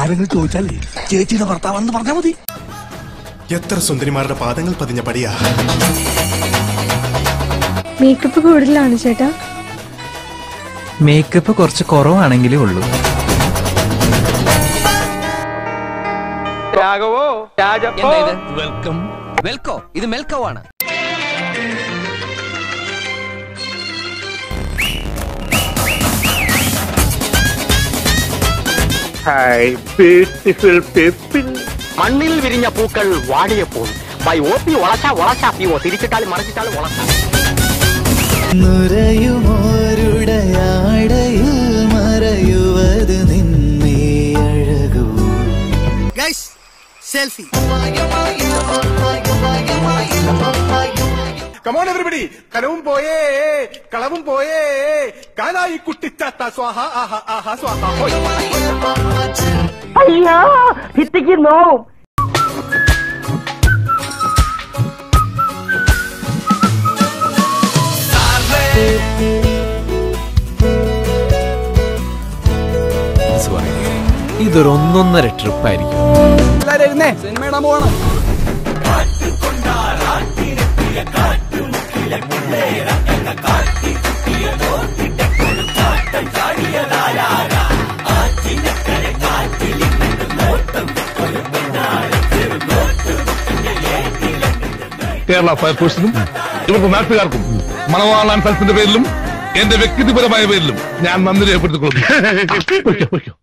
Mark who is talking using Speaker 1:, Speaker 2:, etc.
Speaker 1: ആരെങ്കിലും ചോദിച്ചാലേ ചേച്ചിയുടെ ഭർത്താവാണെന്ന് പറഞ്ഞാൽ മതി
Speaker 2: എത്ര സുന്ദരിമാരുടെ പാദങ്ങൾ പതിഞ്ഞ പടിയാ
Speaker 3: മേക്കപ്പ് കൂടുതലാണ് ചേട്ടാ
Speaker 4: മേക്കപ്പ് കുറച്ച് കുറവാണെങ്കിലേ ഉള്ളൂ
Speaker 5: എന്താ ഇത് വെൽക്കം വെൽക്കോ ഇത് മെൽക്കോ ആണ്
Speaker 6: മണ്ണിൽ വിരിഞ്ഞ പൂക്കൾ വാടിയപ്പോൾ by O P വളച്ച വളച്ച P O തിരിച്ചിട്ടാലും മറിച്ചിട്ടാലും വളച്ച
Speaker 7: നുരയുമോരുടയാടയിൽ മറയുவது നിന്നേ അഴകൂ
Speaker 2: കമോൺ എവരിബഡി കനവും പോയേ കളവും പോയേ കാലായി കുട്ടിച്ചാത്ത സ്വാഹ ആഹ ആഹ സ്വാഹ ഹോയ്
Speaker 6: അയ്യോ ഭിത്തിക്ക് നോവും
Speaker 4: ഇതൊരു ഒന്നൊന്നര ട്രിപ്പായിരിക്കും
Speaker 8: കേരള ഫയർഫോഴ്സിനും ഇവർക്ക് നാട്ടുകാർക്കും മണവാളാൻ സ്ഥലത്തിന്റെ പേരിലും എന്റെ വ്യക്തിപരമായ പേരിലും ഞാൻ നന്ദി രേഖപ്പെടുത്തിക്കൊള്ളുന്നു